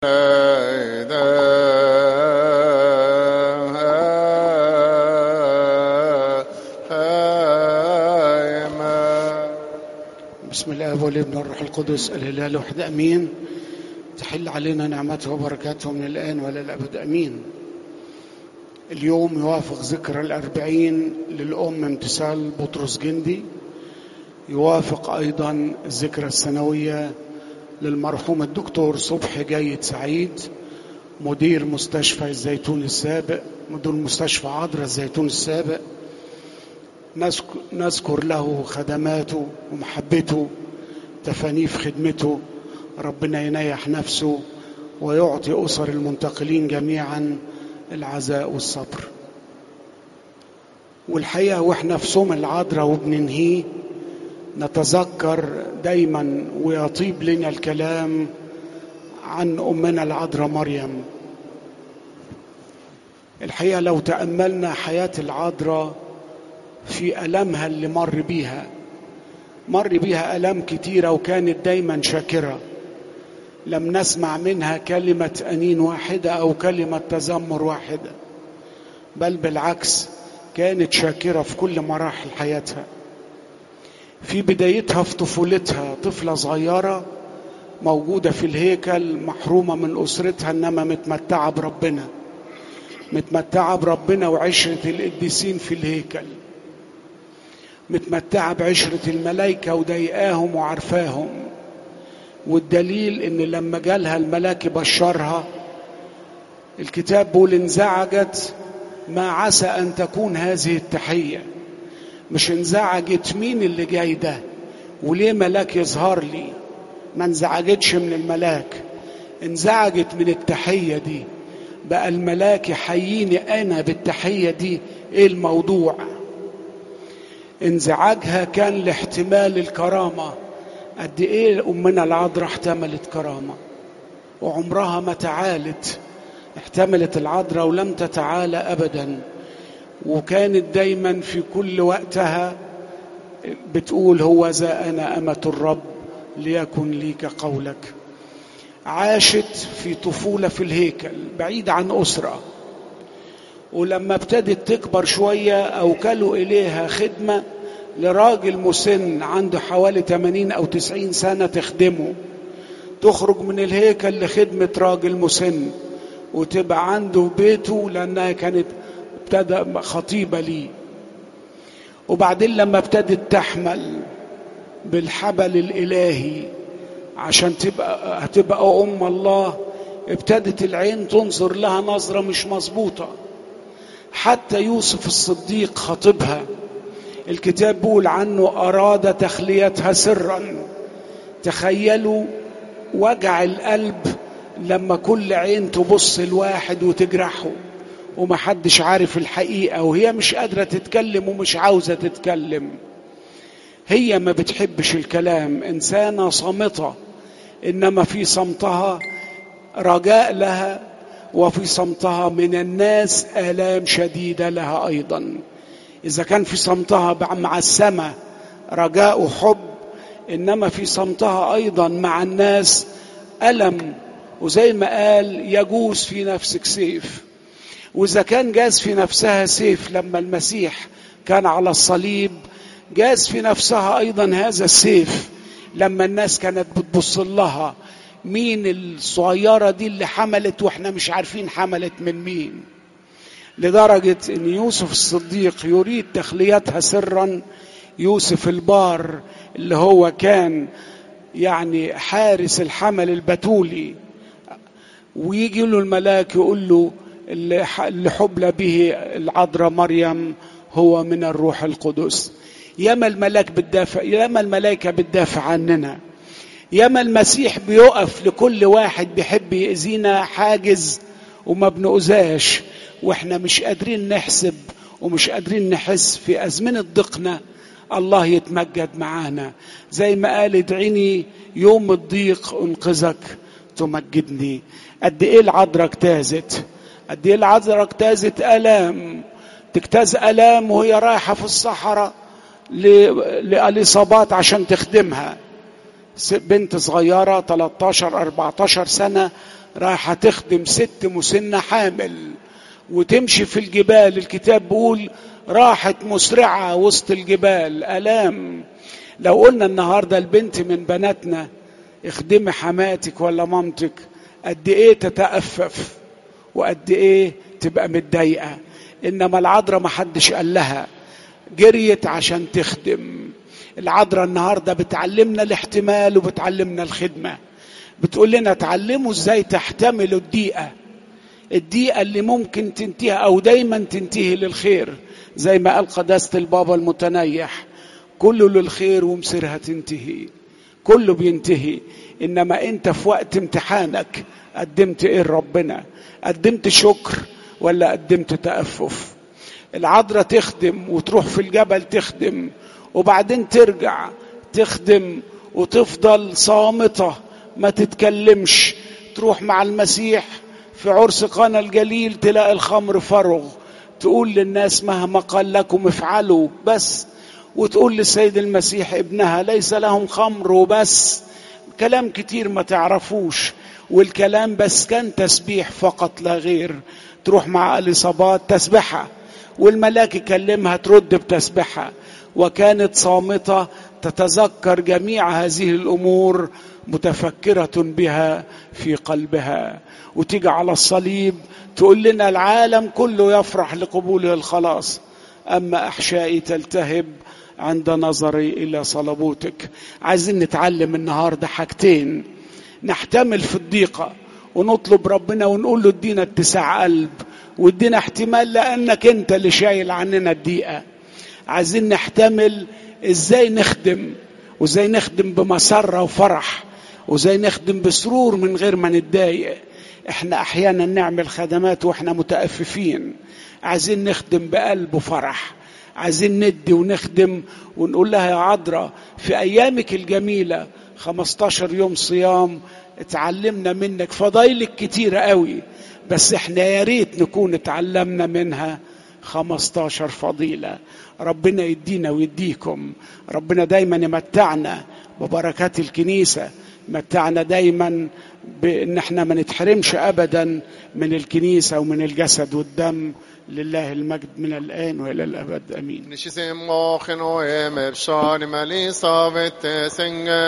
بسم الله والابن والروح القدس الاله الواحد امين تحل علينا نعمته وبركاته من الان والى الابد امين اليوم يوافق ذكرى الأربعين للأم امتثال بطرس جندي يوافق أيضا الذكرى السنوية للمرحوم الدكتور صبحي جيد سعيد مدير مستشفى الزيتون السابق مدير مستشفى عذراء الزيتون السابق نذكر له خدماته ومحبته تفانيه في خدمته ربنا ينيح نفسه ويعطي أسر المنتقلين جميعا العزاء والصبر والحقيقة واحنا في صوم العذراء وبننهيه نتذكر دايما ويطيب لنا الكلام عن أمنا العذراء مريم الحقيقة لو تأملنا حياة العذراء في ألمها اللي مر بيها مر بيها ألم كتيرة وكانت دايما شاكرة لم نسمع منها كلمة أنين واحدة أو كلمة تذمر واحدة بل بالعكس كانت شاكرة في كل مراحل حياتها في بدايتها في طفولتها طفلة صغيرة موجودة في الهيكل محرومة من أسرتها إنما متمتعة بربنا متمتعة بربنا وعشرة القديسين في الهيكل متمتعة بعشرة الملائكة وضايقاهم وعارفاهم والدليل ان لما جالها الملاك بشرها الكتاب بيقول انزعجت ما عسى ان تكون هذه التحيه مش انزعجت مين اللي جاي ده وليه ملاك يظهر لي ما انزعجتش من الملاك انزعجت من التحيه دي بقى الملاك يحييني انا بالتحيه دي ايه الموضوع انزعاجها كان لاحتمال الكرامه قد ايه امنا العذراء احتملت كرامه وعمرها ما تعالت احتملت العذراء ولم تتعالى ابدا وكانت دايما في كل وقتها بتقول هو ذا انا امه الرب ليكن لي كقولك عاشت في طفوله في الهيكل بعيد عن اسره ولما ابتدت تكبر شويه اوكلوا اليها خدمه لراجل مسن عنده حوالي 80 أو 90 سنة تخدمه تخرج من الهيكل لخدمة راجل مسن وتبقى عنده في بيته لأنها كانت ابتدى خطيبة ليه وبعدين لما ابتدت تحمل بالحبل الإلهي عشان تبقى هتبقى أم الله ابتدت العين تنظر لها نظرة مش مظبوطة حتى يوسف الصديق خطيبها الكتاب بيقول عنه أراد تخليتها سرا تخيلوا وجع القلب لما كل عين تبص الواحد وتجرحه ومحدش عارف الحقيقة وهي مش قادرة تتكلم ومش عاوزة تتكلم هي ما بتحبش الكلام إنسانة صامتة إنما في صمتها رجاء لها وفي صمتها من الناس آلام شديدة لها أيضاً إذا كان في صمتها مع السماء رجاء وحب إنما في صمتها أيضا مع الناس ألم وزي ما قال يجوز في نفسك سيف وإذا كان جاز في نفسها سيف لما المسيح كان على الصليب جاز في نفسها أيضا هذا السيف لما الناس كانت بتبص لها مين الصغيرة دي اللي حملت واحنا مش عارفين حملت من مين لدرجة أن يوسف الصديق يريد تخليتها سرا يوسف البار اللي هو كان يعني حارس الحمل البتولي ويجي له الملاك يقول له اللي حبل به العذراء مريم هو من الروح القدس ياما الملاك بتدافع ياما الملائكة بتدافع عننا ياما المسيح بيقف لكل واحد بيحب يأذينا حاجز وما بنؤذاش واحنا مش قادرين نحسب ومش قادرين نحس في أزمنة ضيقنا الله يتمجد معانا زي ما قال ادعيني يوم الضيق انقذك تمجدني قد ايه العذراء اجتازت قد ايه العذراء اجتازت الام تجتاز الام وهي رايحه في الصحراء لاليصابات عشان تخدمها بنت صغيره 13 14 سنه رايحة تخدم ست مسنة حامل وتمشي في الجبال الكتاب بيقول راحت مسرعة وسط الجبال ألام لو قلنا النهاردة البنت من بناتنا اخدمي حماتك ولا مامتك قد ايه تتأفف وقد ايه تبقى متضايقة انما العذراء ما حدش قال لها جريت عشان تخدم العذراء النهارده بتعلمنا الاحتمال وبتعلمنا الخدمه بتقول لنا اتعلموا ازاي تحتملوا الضيقه الضيقه اللي ممكن تنتهي او دايما تنتهي للخير زي ما قال قداسه البابا المتنيح كله للخير ومصيرها تنتهي كله بينتهي انما انت في وقت امتحانك قدمت ايه لربنا قدمت شكر ولا قدمت تأفف العذراء تخدم وتروح في الجبل تخدم وبعدين ترجع تخدم وتفضل صامتة ما تتكلمش تروح مع المسيح في عرس قانا الجليل تلاقي الخمر فرغ تقول للناس مهما قال لكم افعلوا بس وتقول للسيد المسيح ابنها ليس لهم خمر وبس كلام كتير ما تعرفوش والكلام بس كان تسبيح فقط لا غير تروح مع اليصابات تسبحها والملاك يكلمها ترد بتسبحها وكانت صامته تتذكر جميع هذه الامور متفكره بها في قلبها وتيجي على الصليب تقول لنا العالم كله يفرح لقبوله الخلاص اما احشائي تلتهب عند نظري الى صلبوتك عايزين نتعلم النهارده حاجتين نحتمل في الضيقه ونطلب ربنا ونقول له ادينا اتساع قلب وادينا احتمال لانك انت اللي شايل عننا الضيقه عايزين نحتمل ازاي نخدم وازاي نخدم بمسره وفرح وازاي نخدم بسرور من غير ما نتضايق احنا احيانا نعمل خدمات واحنا متأففين عايزين نخدم بقلب وفرح عايزين ندي ونخدم ونقول لها يا عذراء في ايامك الجميله 15 يوم صيام اتعلمنا منك فضايلك كتيره قوي بس احنا يا ريت نكون اتعلمنا منها 15 فضيله ربنا يدينا ويديكم ربنا دايما يمتعنا ببركات الكنيسه متعنا دايما بان احنا ما نتحرمش ابدا من الكنيسه ومن الجسد والدم لله المجد من الان والى الابد امين Nishisim mochen o emer shani mali savet senge